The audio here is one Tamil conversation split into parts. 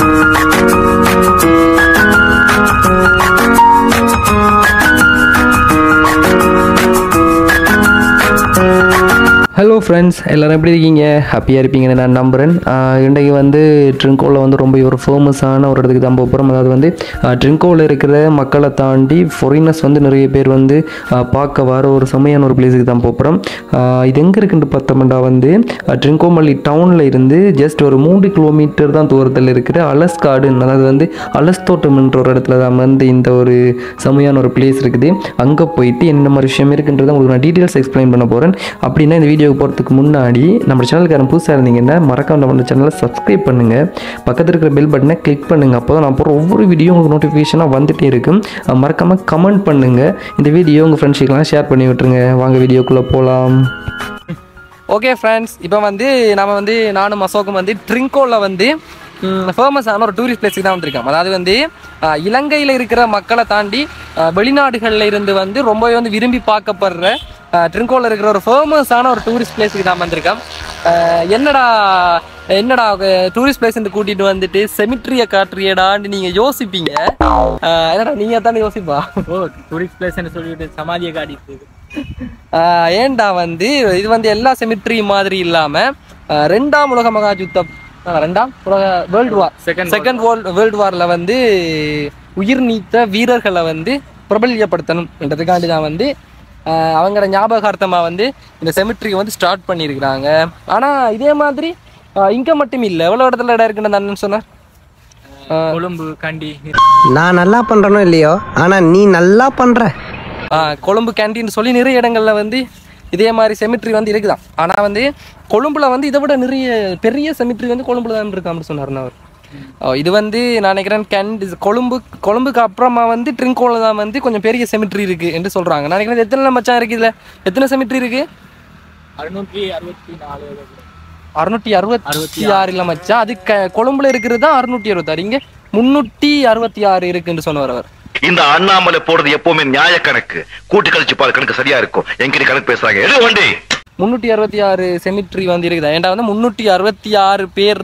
ஹலோ ஃப்ரெண்ட்ஸ் எல்லோரும் எப்படி இருக்கீங்க ஹாப்பியாக இருப்பீங்கன்னு நான் நம்புகிறேன் ஆஹ் இன்றைக்கு வந்து ட்ரிங்கோவில் வந்து ரொம்ப ஒரு ஃபேமஸான ஒரு இடத்துக்கு தான் போகிறோம் அதாவது வந்து ட்ரிங்கோவில் இருக்கிற மக்களை தாண்டி ஃபாரினர்ஸ் வந்து நிறைய பேர் வந்து ஆஹ் பார்க்க வர ஒரு செம்மையான ஒரு பிளேஸுக்கு தான் போகிறோம் இது எங்கே இருக்குன்னு பார்த்தோம்னா வந்து ட்ரிங்கோமல்லி டவுனில் இருந்து ஜஸ்ட் ஒரு மூன்று கிலோமீட்டர் தான் தூரத்தில் இருக்கிற அலஸ்காடு அதாவது வந்து அலஸ்தோட்டம்ன்ற ஒரு இடத்துல தான் வந்து இந்த ஒரு செம்மையான ஒரு பிளேஸ் இருக்குது அங்கே போயிட்டு என்ன மாதிரி விஷயம் இருக்குன்றதை உங்களுக்கு நான் டீட்டெயில்ஸ் எக்ஸ்பிளைன் பண்ண போகிறேன் அப்படின்னா இந்த வீடியோக்கு போகிறதுக்கு முன்னாடி நம்ம சேனலுக்காரன் புதுசாக இருந்தீங்கன்னா மறக்காம நம்ம சேனலை சப்ஸ்கிரைப் பண்ணுங்கள் பக்கத்தில் இருக்கிற பெல் பட்டனை கிளிக் பண்ணுங்கள் அப்போ தான் நான் போகிற ஒவ்வொரு வீடியோ உங்களுக்கு நோட்டிஃபிகேஷனாக வந்துட்டே இருக்கும் அஹ் மறக்காமல் கமெண்ட் பண்ணுங்கள் இந்த வீடியோ உங்கள் ஃப்ரெண்ட்ஸுக்கெலாம் ஷேர் பண்ணி விட்டுருங்க வாங்க வீடியோக்குள்ளே போகலாம் ஓகே ஃப்ரெண்ட்ஸ் இப்போ வந்து நம்ம வந்து நானும் அசோக்கும் வந்து ட்ரிங்கோவில் வந்து ஃபேமஸான ஒரு டூரிஸ்ட் பிளேஸுக்கு தான் வந்திருக்கோம் அதாவது வந்து அஹ், இலங்கையில் இருக்கிற மக்களை தாண்டி அஹ், வெளிநாடுகளில் இருந்து வந்து ரொம்பவே வந்து விரும்பி பார்க்கப்படுற ட்ரிங்கோவில் இருக்கிற ஒரு ஃபேமஸான ஒரு டூரிஸ்ட் பிளேஸுக்கு தான் வந்திருக்கோம் அஹ், என்னடா என்னடா டூரிஸ்ட் பிளேஸ் கூட்டிட்டு வந்துட்டு செமிட்ரியை காட்டுறியடான்னு நீங்கள் யோசிப்பீங்க அஹ், என்னடா நீங்கள் தானே யோசிப்பா ஓ டூரிஸ்ட் பிளேஸ்னு சொல்லிட்டு சமாதியை காட்டிட்டு இருக்கு. ஆஹ் ஏன்டா வந்து இது வந்து எல்லா செமிட்ரி மாதிரி இல்லாம ஆஹ் ரெண்டாம் உலக மகா யுத்தம் ஆஹ் ரெண்டாம் உலக world war Second second world world வார்ல வந்து உயிர் நீத்த வீரர்களை வந்து பிரபல்யப்படுத்தணும் என்றதுக்காண்டி தான் வந்து ஆஹ் அவங்களோட ஞாபகார்த்தமா வந்து இந்த செமிட்ரி வந்து ஸ்டார்ட் பண்ணியிருக்கிறாங்க ஆனா இதே மாதிரி ஆஹ் இங்க மட்டும் இல்லை எவ்வளோ இடத்துல இடம் இருக்குன்னு அந்த அண்ணன் சொன்னார் கொழும்பு கண்டி நான் நல்லா பண்றேனோ இல்லையோ ஆனா நீ நல்லா பண்ற ஆஹ் கொழும்பு கேண்டீன் சொல்லி நிறைய இடங்கள்ல வந்து இதே மாதிரி செமிட்ரி வந்து இருக்குதான் ஆனா வந்து கொழும்புல வந்து இதை விட நிறைய பெரிய செமிட்ரி வந்து கொழும்புல தான் இருக்கு அப்படி சொன்னாருன்னு அவர் ஆஹ் இது வந்து நான் நினைக்கிறேன் கேண்ட் கொழும்பு கொழும்புக்கு அப்புறமா வந்து ட்ரிங்கோல தான் வந்து கொஞ்சம் பெரிய செமிட்ரி இருக்கு என்று சொல்றாங்க நான் நினைக்கிறேன் எத்தனை மச்சான் இருக்கு இதுல எத்தனை செமிட்ரி இருக்கு அறுநூற்றி அறுபத்தி நாலு அறுநூற்றி அறுபத்தி ஆறு இல்ல மச்சான் அது க- கொழும்புல இருக்கிறது தான் அறுநூற்றி அறுபத்தாறு இங்க முன்னூற்றி அறுபத்தி ஆறு இருக்குன்னு சொன்னவர் அவர் இந்த அண்ணாமலை போடுறது எப்பவுமே நியாய கணக்கு கூட்டி கழிச்சு பாரு கணக்கு சரியா இருக்கும் எங்கிட்ட கணக்கு பேசுறாங்க எது வண்டி முந்நூற்றி அறுபத்தி ஆறு செமிட்ரி வந்து இருக்குதா ஏன்டா வந்து முந்நூற்றி அறுபத்தி ஆறு பேர்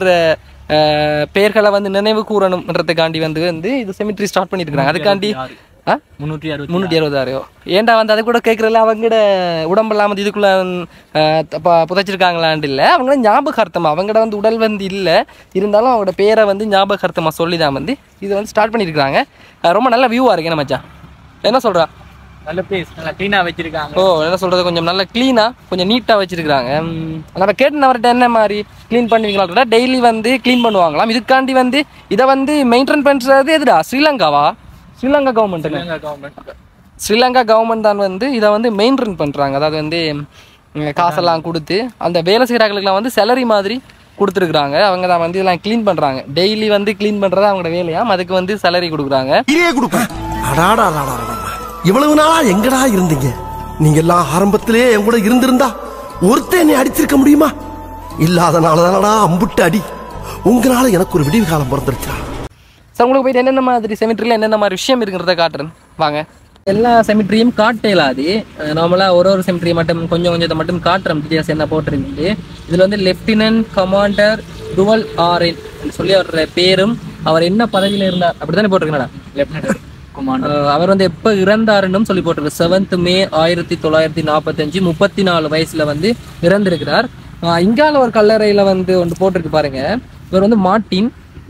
அஹ், பேர்களை வந்து நினைவு கூறணும்ன்றதுக்காண்டி வந்து வந்து இது செமிட்ரி ஸ்டார்ட் பண்ணியிருக்காங்க அதுக்காண்டி ஆ முன்னூற்றி அறுபத்தி முந்நூற்றி அறுபதாறு ஏன்டா வந்து அது கூட கேட்குறல அவங்கட உடம்பெல்லாம் வந்து இதுக்குள்ள அஹ், ப- புதைச்சிருக்காங்களான்னு இல்லை அவங்கள ஞாபகார்த்தமா அவங்கட வந்து உடல் வந்து இல்லை இருந்தாலும் அவங்களோட பேரை வந்து ஞாபகார்த்தமா சொல்லி தான் வந்து இதை வந்து ஸ்டார்ட் பண்ணியிருக்காங்க அஹ், ரொம்ப நல்ல வியூவாக இருக்கு என்ன மச்சான் என்ன சொல்கிறா நல்ல பிளேஸ் நல்லா கிளீனா வச்சிருக்காங்க ஓ என்ன சொல்றது கொஞ்சம் நல்ல க்ளீனா கொஞ்சம் நீட்டா வச்சிருக்காங்க ம், நம்ம கேட்டு அவர்கிட்ட என்ன மாதிரி க்ளீன் பண்ணுவீங்களா டெய்லி வந்து க்ளீன் பண்ணுவாங்களாம் இதுக்காண்டி வந்து இதை வந்து மெயின்டைன் பண்றது எதுடா ஸ்ரீலங்காவா Sri Lanka government Sri Lanka government Sri Lanka government தான் வந்து இதை வந்து மெயின்டைன் பண்றாங்க அதாவது வந்து ம், காசெல்லாம் கொடுத்து அந்த வேலை செய்கிறாங்களுக்குலாம் வந்து சேலரி மாதிரி கொடுத்துருக்குறாங்க அவங்க தான் வந்து இதெல்லாம் க்ளீன் பண்றாங்க டெய்லி வந்து க்ளீன் பண்றது அவங்களோட வேலையாம் அதுக்கு வந்து சேலரி கொடுக்குறாங்க இதே கொடுப்பேன் அடாடா அடாடா, அடாடா. இவ்வளவு நாளா எங்கடா இருந்தீங்க நீங்க எல்லாம் ஆரம்பத்திலே என் கூட இருந்திருந்தா ஒருத்தன் என்னை அடிச்சிருக்க முடியுமா இல்லாதனால தானடா அம்புட்டு அடி உங்களால எனக்கு ஒரு விடிவு காலம் பிறந்துருச்சா சார் உங்களுக்கு போயிட்டு என்னென்ன மாதிரி செமிட்ரியில் என்னென்ன மாதிரி விஷயம் இருக்குன்றத காட்டுறேன் வாங்க எல்லா செமிட்ரியும் காட்ட இயலாது நார்மலாக ஒரு ஒரு செமிட்ரியை மட்டும் கொஞ்சம் கொஞ்சத்தை மட்டும் காட்டுறோம் டீட்டெயில்ஸ் என்ன போட்டிருக்கு இதில் வந்து லெஃப்டினன்ட் கமாண்டர் டுவல் ஆர்என் சொல்லி அவரோட பேரும் அவர் என்ன பதவியில் இருந்தார் அப்படி தானே போட்டிருக்கீங்களா லெப்டினன்ட் குமார் அஹ் அவர் வந்து எப்போ இறந்தாருன்னு சொல்லி போட்டிருக்கு செவன்த் மே ஆயிரத்தி தொள்ளாயிரத்தி நாற்பத்தஞ்சு முப்பத்தி நாலு வயசுல வந்து இறந்திருக்கிறார் அஹ் இங்கால ஒரு கல்லறையில வந்து ஒன்று போட்டிருக்கு பாருங்க இவர் வந்து மார்ட்டின்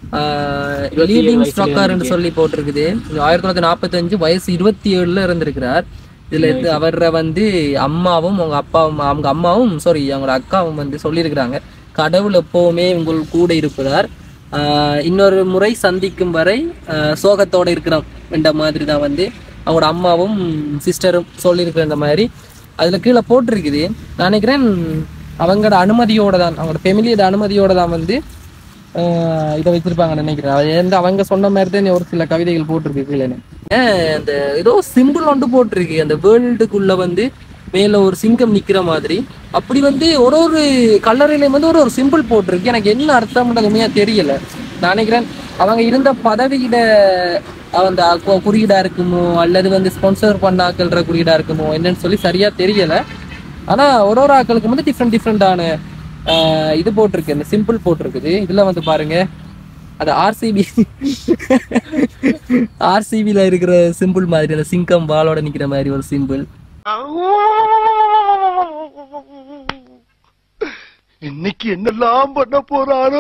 லீடிங் ஸ்டாக்கார்னு சொல்லி போட்டிருக்குது ஆயிரத்தி தொள்ளாயிரத்தி நாற்பத்தஞ்சு வயசு இருபத்தி ஏழுல இறந்திருக்கிறார் இதுல இருந்து அவரை வந்து அம்மாவும் அவங்க அப்பாவும் அவங்க அம்மாவும் சாரி அவங்களோட அக்காவும் வந்து சொல்லியிருக்கிறாங்க கடவுள் எப்பவுமே உங்கள் கூட இருப்பதார் ஆஹ் இன்னொரு முறை சந்திக்கும் வரை ஆஹ் சோகத்தோட இருக்கிறோம் என்ற மாதிரி தான் வந்து அவங்களோட அம்மாவும் சிஸ்டரும் சொல்லியிருக்கிற இந்த மாதிரி அதில் கீழே போட்டிருக்குது நான் நினைக்கிறேன் அவங்களோட அனுமதியோட தான் அவங்களோட ஃபெமிலியோட அனுமதியோட தான் வந்து ஆஹ் இதை வச்சிருப்பாங்கன்னு நினைக்கிறேன் அது வந்து அவங்க சொன்ன மாதிரி தான் ஒரு சில கவிதைகள் போட்டிருக்கு கீழே அந்த ஏதோ சிம்பிள் ஒன்று போட்டிருக்கு அந்த வேர்ல்டுக்குள்ள வந்து மேல ஒரு சிங்கம் நிக்கிற மாதிரி அப்படி வந்து ஒரு ஒரு கல்லறையிலையும் வந்து ஒரு ஒரு சிம்பிள் போட்டிருக்கு எனக்கு என்ன அர்த்தம்ன்றது உண்மையா தெரியல நான் நினைக்கிறேன் அவங்க இருந்த பதவியிட அந்த கு- குறியீடா இருக்குமோ அல்லது வந்து ஸ்பான்சர் பண்ண ஆக்கள்ற குறியீடா இருக்குமோ என்னன்னு சொல்லி சரியா தெரியல ஆனா ஒரு ஒரு ஆக்களுக்கு வந்து டிஃப்ரெண்ட் டிஃப்ரெண்டான இது போட்டிருக்கு இந்த சிம்பிள் போட்டிருக்குது இதுல வந்து பாருங்க அது ஆர்சிபி ஆர்சிபியில் இருக்கிற சிம்பிள் மாதிரி அந்த சிங்கம் பாலோட நிற்கிற மாதிரி ஒரு சிம்பிள் இன்னைக்கு என்னெல்லாம் பண்ண போறாரோ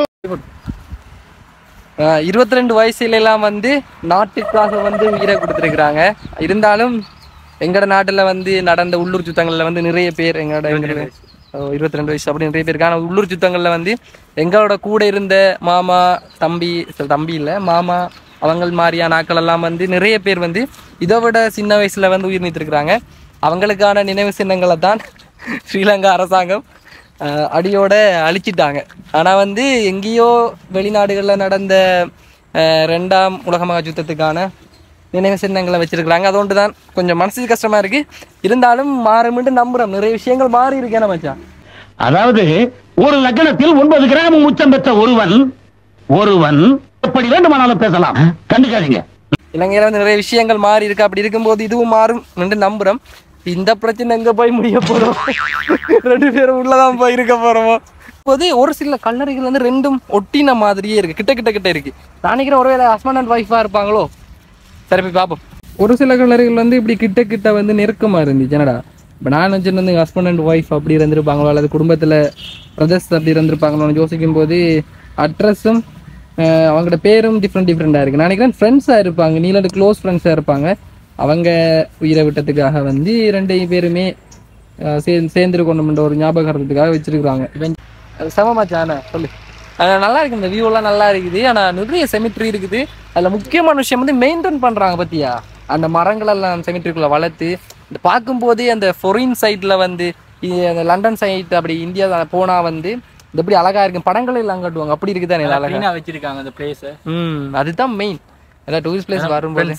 இருபத்தி ரெண்டு வயசுல எல்லாம் வந்து நாட்டுக்காக வந்து உயிரை கொடுத்துருக்குறாங்க இருந்தாலும் எங்கட நாட்டுல வந்து நடந்த உள்ளூர் சுத்தங்கள்ல வந்து நிறைய பேர் எங்களோட எங்களோட இருபத்தி ரெண்டு வயசு அப்படி நிறைய பேர் இருக்காங்க ஆனா உள்ளூர் சுத்தங்கள்ல வந்து எங்களோட கூட இருந்த மாமா தம்பி சில தம்பி இல்ல மாமா அவங்கள் மாதிரியான ஆட்கள் எல்லாம் வந்து நிறைய பேர் வந்து இதை விட சின்ன வயசுல வந்து உயிர் நீத்திருக்கிறாங்க அவங்களுக்கான நினைவு சின்னங்களை தான் ஸ்ரீலங்கா அரசாங்கம் அஹ் அடியோட அழிச்சிட்டாங்க ஆனால் வந்து எங்கேயோ வெளிநாடுகளில் நடந்த அஹ் ரெண்டாம் உலக மகா யுத்தத்துக்கான நினைவு சின்னங்களை வச்சிருக்கிறாங்க அதோண்டு தான் கொஞ்சம் மனசுக்கு கஷ்டமா இருக்கு இருந்தாலும் மாறும்னு நம்புறோம் நிறைய விஷயங்கள் மாறி இருக்கேன் மச்சான் அதாவது ஒரு லக்னத்தில் ஒன்பது கிராம் உச்சம் பெற்ற ஒருவன் ஒருவன் எப்படி வேண்டுமானாலும் பேசலாம் கண்டுக்காதீங்க இலங்கையில வந்து நிறைய விஷயங்கள் மாறி இருக்கு அப்படி இருக்கும்போது இதுவும் மாறும் என்று நம்புறோம் இந்த பிரச்சனை எங்க போய் முடிய போறோம் ரெண்டு பேரும் உள்ளதான் போய் இருக்க போறோமோ போது ஒரு சில கல்லறைகள் வந்து ரெண்டும் ஒட்டின மாதிரியே இருக்கு கிட்ட கிட்ட கிட்ட இருக்கு நான் நினைக்கிறேன் ஒருவேளை ஹஸ்பண்ட் அண்ட் ஒய்ஃபா இருப்பாங்களோ சரி போய் பார்ப்போம் ஒரு சில கல்லறைகள் வந்து இப்படி கிட்ட கிட்ட வந்து நெருக்கமா இருந்துச்சு என்னடா இப்போ நான் நினச்சிருந்து ஹஸ்பண்ட் அண்ட் ஒய்ஃப் அப்படி இருந்திருப்பாங்களோ அல்லது குடும்பத்தில் பிரதர்ஸ் அப்படி இருந்திருப்பாங்களோன்னு யோசிக்கும் போது அட்ரஸும் அவங்களோட பேரும் டிஃப்ரெண்ட் டிஃப்ரெண்டாக இருக்குது நான் நினைக்கிறேன் ஃப்ரெண்ட்ஸாக இருப்பாங்க நீலோட க்ளோஸ் ஃப்ரெண்ட்ஸாக இருப்பாங்க அவங்க உயிரை விட்டதுக்காக வந்து ரெண்டு பேருமே அஹ், சேர்ந்து சேர்ந்துருக்கணும்ன்ற ஒரு ஞாபகத்துக்காக வச்சிருக்கிறாங்க அது செமமாச்சான சொல்லு அது நல்லா இருக்கு இந்த வியூலாம் நல்லா இருக்குது ஆனால் நிறைய செமிட்ரி இருக்குது அதில் முக்கியமான விஷயம் வந்து மெயின்டைன் பண்ணுறாங்க பத்தியா அந்த மரங்கள் எல்லாம் செமிட்ரிக்குள்ளே வளர்த்து இந்த பார்க்கும்போதே அந்த ஃபொரின் சைடில் வந்து இ- அந்த லண்டன் சைட் அப்படி இந்தியா போனால் வந்து இது எப்படி அழகா இருக்கு படங்கள் எல்லாம் காட்டுவாங்க அப்படி இருக்குதானே இது அழகா க்ளீனா வச்சிருக்காங்க அந்த பிளேஸ் ம் அதுதான் மெயின் ஏதாவது டூரிஸ்ட் பிளேஸ் வரும்போது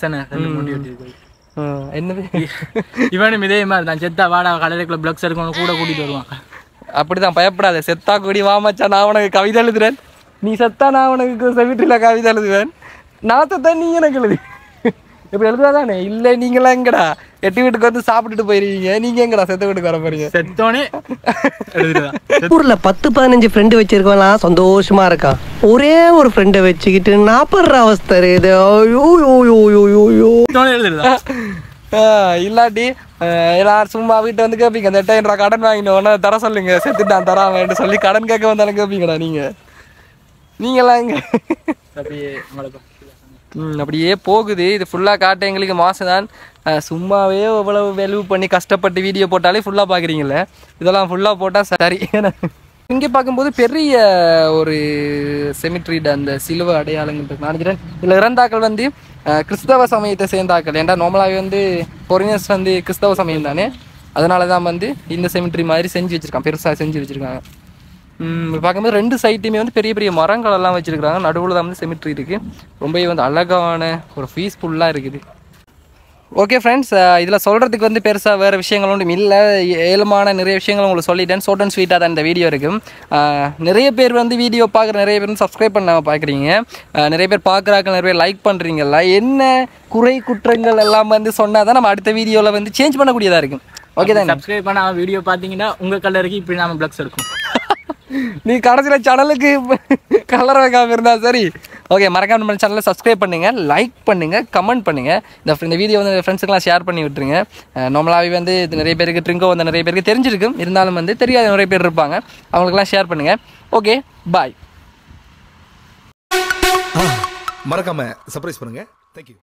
ம், என்னது இவனும் இதே மாதிரி தான் செத்தா வாடா கடைக்குள்ள பிளக்ஸ் எடுக்கணும் கூட கூட்டிட்டு வருவான் அப்படிதான் பயப்படாத செத்தா கூடி வா மச்சான் நான் உனக்கு கவிதை எழுதுறேன் நீ செத்தா நான் உனக்கு செவிட்டில கவிதை எழுதுவேன் நான் செத்தா நீ எனக்கு எழுது இப்படி எழுதுவாதானே இல்லை நீங்களாம் எங்கடா எட்டு வீட்டுக்கு வந்து சாப்பிட்டுட்டு போயிருவீங்க நீங்க எங்கடா செத்த வீட்டுக்கு வர போறீங்க செத்தோனே எழுதுதான் ஊர்ல பத்து பதினஞ்சு ஃப்ரெண்டு வச்சிருக்கவன்லாம் சந்தோஷமா இருக்கான் ஒரே ஒரு ஃப்ரெண்டை வச்சுக்கிட்டு நாப்படுற அவஸ்தை இது ஐயோ யோ யோ யோ யோ யோ செத்தோனே எழுதுதான் ஆஹ் இல்லாட்டி ஆஹ் எல்லாரும் சும்மா வீட்டை வந்து கேட்பீங்க அந்த எட்டாயிரம் ரூபா கடன் வாங்கிட்டு உடனே தர சொல்லுங்க செத்துட்டான் தராமன்ட்டு சொல்லி கடன் கேட்க வந்தாலும் கேட்பீங்கடா நீங்க நீங்களாம் எங்க அப்படியே உங்களுக்கு ம், அப்படியே போகுது இது ஃபுல்லாக காட்ட எங்களுக்கு மாசம் தான் அஹ், சும்மாவே இவ்வளவு வெலவு பண்ணி கஷ்டப்பட்டு வீடியோ போட்டாலே ஃபுல்லாக பார்க்குறீங்களே இதெல்லாம் ஃபுல்லாக போட்டால் சரி இங்கே பார்க்கும்போது பெரிய ஒரு செமிட்ரிட் அந்த சிலுவை அடையாளங்கள் நான் நினைக்கிறேன் இதில் இறந்தாக்கள் வந்து அஹ், கிறிஸ்தவ சமயத்தை சேர்ந்தாக்கள் ஏன்டா நார்மலாகவே வந்து ஃபாரினர்ஸ் வந்து கிறிஸ்தவ சமயம் தானே அதனால தான் வந்து இந்த செமிட்ரி மாதிரி செஞ்சு வச்சிருக்காங்க பெருசாக செஞ்சு வச்சிருக்காங்க ம், இப்ப பார்க்கும்போது ரெண்டு சைட்டுமே வந்து பெரிய பெரிய மரங்கள் எல்லாம் வச்சிருக்காங்க நடுவில் தான் வந்து செமிட்ரி இருக்கு ரொம்பவே வந்து அழகான ஒரு பீஸ்ஃபுல்லாக இருக்குது ஓகே ஃப்ரெண்ட்ஸ் இதில் சொல்கிறதுக்கு வந்து பெருசாக வேறு விஷயங்கள் ஒன்றும் இல்லை ஏழுமான நிறைய விஷயங்கள் உங்களுக்கு சொல்லிட்டேன் ஷார்ட் அண்ட் ஸ்வீட்டாக தான் இந்த வீடியோ இருக்கும் அஹ், நிறைய பேர் வந்து வீடியோ பார்க்குற நிறைய பேர் வந்து சப்ஸ்கிரைப் பண்ண பார்க்குறீங்க நிறைய பேர் பார்க்குறாங்க நிறைய பேர் லைக் பண்ணுறீங்கல்ல என்ன குறை குற்றங்கள் எல்லாம் வந்து சொன்னால் தான் நம்ம அடுத்த வீடியோவில் வந்து சேஞ்ச் பண்ணக்கூடியதாக இருக்கும் ஓகே தானே சப்ஸ்கிரைப் பண்ண வீடியோ பாத்தீங்கன்னா உங்க கலருக்கு இப்படி நாம பிளக்ஸ் எடுக்கும் நீ கடைசியில் சேனலுக்கு கலர் வைக்காம இருந்தா சரி ஓகே மறக்காம நம்ம சேனலை சப்ஸ்கிரைப் பண்ணுங்க லைக் பண்ணுங்க கமெண்ட் பண்ணுங்க இந்த இந்த வீடியோ வந்து ஃப்ரெண்ட்ஸுக்கெல்லாம் ஷேர் பண்ணி விட்டுருங்க நார்மலாகவே வந்து இது நிறைய பேருக்கு ட்ரிங்கோ வந்து நிறைய பேருக்கு தெரிஞ்சிருக்கும் இருந்தாலும் வந்து தெரியாத நிறைய பேர் இருப்பாங்க அவங்களுக்கெல்லாம் ஷேர் பண்ணுங்க ஓகே பாய் மறக்காம சர்ப்ரைஸ் பண்ணுங்க தேங்க்யூ